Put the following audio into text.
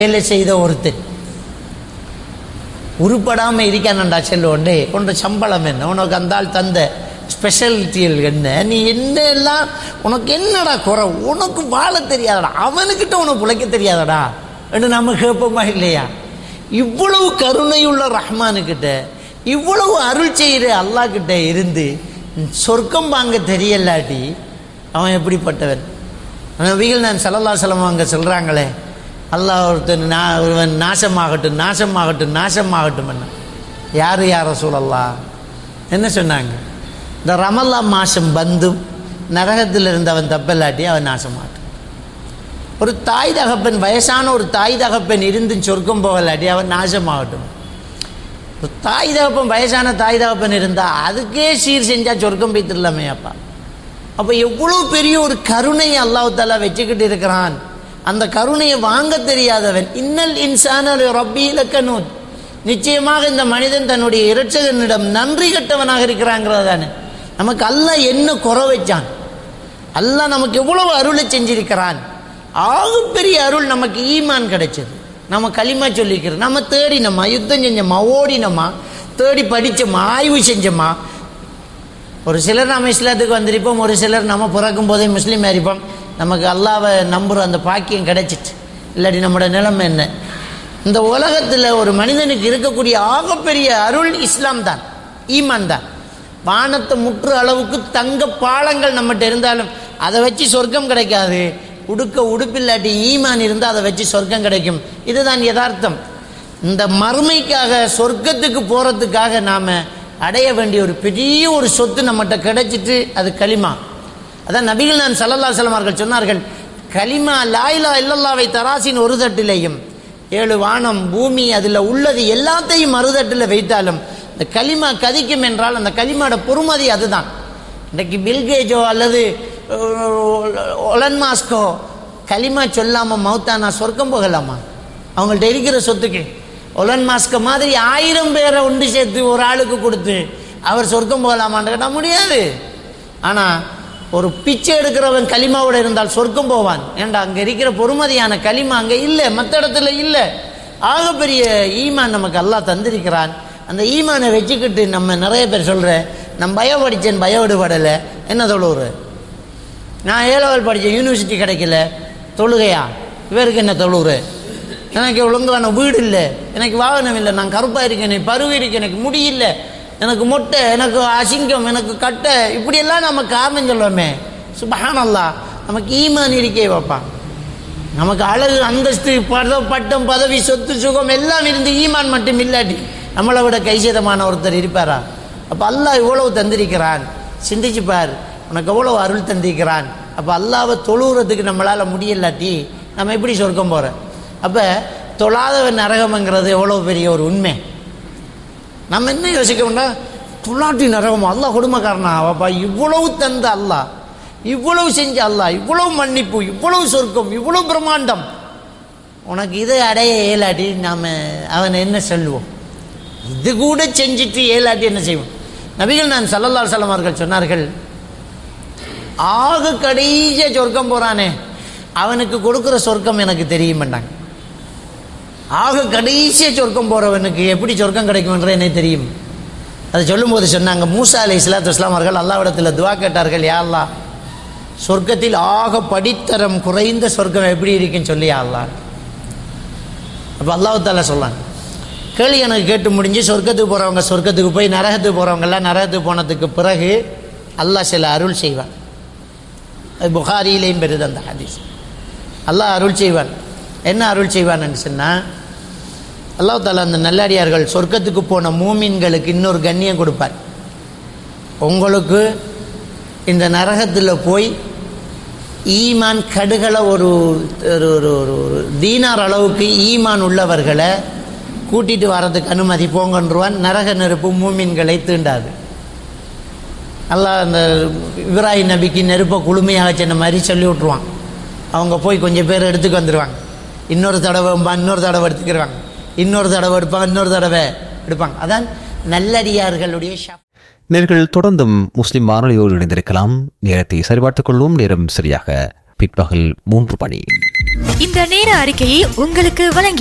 வேலை செய்த ஒருத்தன் உருப்படாமல் இருக்கானண்டா செல்லுவோண்டே உன்னோட சம்பளம் என்ன உனக்கு அந்த ஆள் தந்த ஸ்பெஷாலிட்டிகள் என்ன நீ என்ன எல்லாம் உனக்கு என்னடா குறை உனக்கு வாழ தெரியாதடா அவனுக்கிட்ட உனக்கு பிழைக்க தெரியாதடா என்று நம்ம கேட்போமா இல்லையா இவ்வளவு கருணையுள்ள ரஹ்மானுக்கிட்ட இவ்வளவு அருள் செய்கிற அல்லாஹ் கிட்ட இருந்து சொர்க்கம் வாங்க தெரியலாட்டி அவன் எப்படிப்பட்டவன் நபிகள் நான் சல்லல்லா செல்லம் அங்கே சொல்கிறாங்களே அல்லாஹ் ஒருத்தன் நா ஒருவன் நாசமாகட்டும் நாசமாகட்டும் நாசமாகட்டும் என்ன யார் யார சூழல்லா என்ன சொன்னாங்க இந்த ரமல்லா மாதம் வந்தும் நரகத்தில் இருந்தவன் தப்பல்லாட்டி அவன் நாசமாகட்டும் ஒரு தாய் தகப்பன் வயசான ஒரு தாய் தகப்பன் இருந்து சொர்க்கம் போகலாட்டி அவன் நாசமாகட்டும் ஒரு தாய் தகப்பன் வயசான தாய் தகப்பன் இருந்தால் அதுக்கே சீர் செஞ்சால் சொர்க்கம் போய்த்திடலாமே அப்பா அப்போ எவ்வளோ பெரிய ஒரு கருணையை அல்லாஹ் தாலா வச்சுக்கிட்டு இருக்கிறான் அந்த கருணையை வாங்க தெரியாதவன் இன்னல் இன்சான ரப்பி இலக்கனூத் நிச்சயமாக இந்த மனிதன் தன்னுடைய இரட்சகனிடம் நன்றி கட்டவனாக இருக்கிறாங்கிறது தானே நமக்கு அல்லாஹ் என்ன குறை வச்சான் அல்லாஹ் நமக்கு எவ்வளவு அருளை செஞ்சிருக்கிறான் ஆகப்பெரிய அருள் நமக்கு ஈமான் கிடைச்சது நம்ம களிமா சொல்லிக்கிறோம் நம்ம தேடினோமா யுத்தம் செஞ்சோமா ஓடினோமா தேடி படித்தோமா ஆய்வு செஞ்சோமா ஒரு சிலர் நம்ம இஸ்லாத்துக்கு வந்திருப்போம் ஒரு சிலர் நம்ம பிறக்கும் போதே முஸ்லீம் ஆயிருப்போம் நமக்கு அல்லாவை நம்புகிற அந்த பாக்கியம் கிடைச்சிட்டு இல்லாட்டி நம்மளோட நிலைமை என்ன இந்த உலகத்தில் ஒரு மனிதனுக்கு இருக்கக்கூடிய ஆகப்பெரிய அருள் இஸ்லாம் தான் ஈமான் தான் வானத்தை முற்று அளவுக்கு தங்க பாலங்கள் நம்மகிட்ட இருந்தாலும் அதை வச்சு சொர்க்கம் கிடைக்காது உடுக்க உடுப்பில்லாட்டி ஈமான் இருந்தால் அதை வச்சு சொர்க்கம் கிடைக்கும் இதுதான் யதார்த்தம் இந்த மறுமைக்காக சொர்க்கத்துக்கு போகிறதுக்காக நாம் அடைய வேண்டிய ஒரு பெரிய ஒரு சொத்து நம்மகிட்ட கிடைச்சிட்டு அது களிமா அதான் நபிகள் நான் சல்லல்லா செல்லமார்கள் சொன்னார்கள் களிமா லாயிலா இல்லல்லாவை தராசின் ஒரு தட்டிலையும் ஏழு வானம் பூமி அதில் உள்ளது எல்லாத்தையும் மறுதட்டில் வைத்தாலும் இந்த களிமா கதிக்கும் என்றால் அந்த களிமாட பொறுமதி அதுதான் இன்றைக்கு பில்கேஜோ அல்லது ஒலன் மாஸ்கோ களிமா சொல்லாமல் மௌத்தானா சொர்க்கம் போகலாமா அவங்கள்ட்ட இருக்கிற சொத்துக்கு ஒலன் மாஸ்க மாதிரி ஆயிரம் பேரை ஒன்று சேர்த்து ஒரு ஆளுக்கு கொடுத்து அவர் சொர்க்கம் போகலாமான்னு கேட்டால் முடியாது ஆனால் ஒரு பிச்சை எடுக்கிறவன் களிமாவோட இருந்தால் சொர்க்கம் போவான் ஏண்டா அங்கே இருக்கிற பொறுமதியான களிமா அங்கே இல்லை மற்ற இடத்துல இல்லை ஆகப்பெரிய ஈமான் நமக்கு அல்லாஹ் தந்திருக்கிறான் அந்த ஈமானை வச்சுக்கிட்டு நம்ம நிறைய பேர் சொல்கிறேன் நான் பயோ படித்தேன் பயோ விடுபடலை என்ன தொழுவுற நான் ஏழாவது படித்தேன் யூனிவர்சிட்டி கிடைக்கல தொழுகையா இவருக்கு என்ன தொழுவுற எனக்கு ஒழுங்கான வீடு இல்லை எனக்கு வாகனம் இல்லை நான் கருப்பாக இருக்கேன் பருவி இருக்கேன் எனக்கு முடி இல்லை எனக்கு மொட்டை எனக்கு அசிங்கம் எனக்கு கட்டை இப்படியெல்லாம் நம்ம காரணம் சொல்லுவோமே சுபஹானல்லா நமக்கு ஈமான் இருக்கே வைப்பான் நமக்கு அழகு அந்தஸ்து பத பட்டம் பதவி சொத்து சுகம் எல்லாம் இருந்து ஈமான் மட்டும் இல்லாட்டி நம்மளை விட கைசேதமான ஒருத்தர் இருப்பாரா அப்போ அல்லாஹ் இவ்வளவு தந்திருக்கிறான் சிந்திச்சு பார் உனக்கு எவ்வளவு அருள் தந்திருக்கிறான் அப்போ அல்லாவை தொழுகிறதுக்கு நம்மளால் முடியலாட்டி நம்ம எப்படி சொர்க்கம் போகிறோம் அப்போ தொழாதவன் நரகம்ங்கிறது எவ்வளோ பெரிய ஒரு உண்மை நம்ம என்ன யோசிக்கணும்னா துளாட்டி நரகம் அல்லாஹ் கொடுமைக்காரனா அவப்பா இவ்வளவு தந்த அல்லாஹ் இவ்வளவு செஞ்ச அல்லாஹ் இவ்வளவு மன்னிப்பு இவ்வளவு சொர்க்கம் இவ்வளவு பிரம்மாண்டம் உனக்கு இதை அடைய இயலாட்டி நாம் அவனை என்ன சொல்லுவோம் இது கூட செஞ்சுட்டு இயலாட்டி என்ன செய்வோம் நபிகள் நான் சல்லல்லா சலம் அவர்கள் சொன்னார்கள் ஆக கடைசிய சொர்க்கம் போகிறானே அவனுக்கு கொடுக்குற சொர்க்கம் எனக்கு தெரியுமாண்டாங்க ஆக கடைசிய சொர்க்கம் போகிறவனுக்கு எப்படி சொர்க்கம் கிடைக்கும்ன்ற எனக்கு தெரியும் அதை சொல்லும்போது சொன்னாங்க மூசா அலி இஸ்லாத்து இஸ்லாம் அவர்கள் அல்லாவிடத்தில் துவா கேட்டார்கள் யா அல்லா சொர்க்கத்தில் ஆக படித்தரம் குறைந்த சொர்க்கம் எப்படி இருக்குன்னு சொல்லி யா அல்லா அப்போ அல்லாஹால சொல்லாங்க கேள்வி எனக்கு கேட்டு முடிஞ்சு சொர்க்கத்துக்கு போகிறவங்க சொர்க்கத்துக்கு போய் நரகத்துக்கு போகிறவங்கெல்லாம் நரகத்துக்கு போனதுக்கு பிறகு அல்லாஹ் சில அருள் செய்வான் அது புகாரியிலையும் பெறுது அந்த ஹதீஸ் அல்லாஹ் அருள் செய்வான் என்ன அருள் செய்வான்னு சொன்னால் அல்லாஹ் தாலா அந்த நல்லடியார்கள் சொர்க்கத்துக்கு போன மூமின்களுக்கு இன்னொரு கண்ணியம் கொடுப்பார் உங்களுக்கு இந்த நரகத்தில் போய் ஈமான் கடுகளை ஒரு ஒரு ஒரு ஒரு ஒரு தீனார் அளவுக்கு ஈமான் உள்ளவர்களை கூட்டிட்டு வர்றதுக்கு அனுமதி போங்கன்றுவான் நரக நெருப்பு மூமின்களை தீண்டாது அல்லாஹ் அந்த இப்ராஹிம் நபிக்கு நெருப்பை குளுமையாக சொன்ன மாதிரி சொல்லி விட்ருவான் அவங்க போய் கொஞ்சம் பேர் எடுத்துக்கு வந்துடுவாங்க இன்னொரு தடவை இன்னொரு தடவை எடுத்துக்கிடுவாங்க இன்னொரு தடவை எடுப்பாங்க இன்னொரு தடவை எடுப்பாங்க அதான் நல்லடியார்களுடைய ஷா நேர்கள் தொடர்ந்தும் முஸ்லிம் வானொலியோடு இணைந்திருக்கலாம் நேரத்தை சரிபார்த்துக் கொள்வோம் நேரம் சரியாக பிற்பகல் மூன்று மணி இந்த நேர அறிக்கையை உங்களுக்கு வழங்கி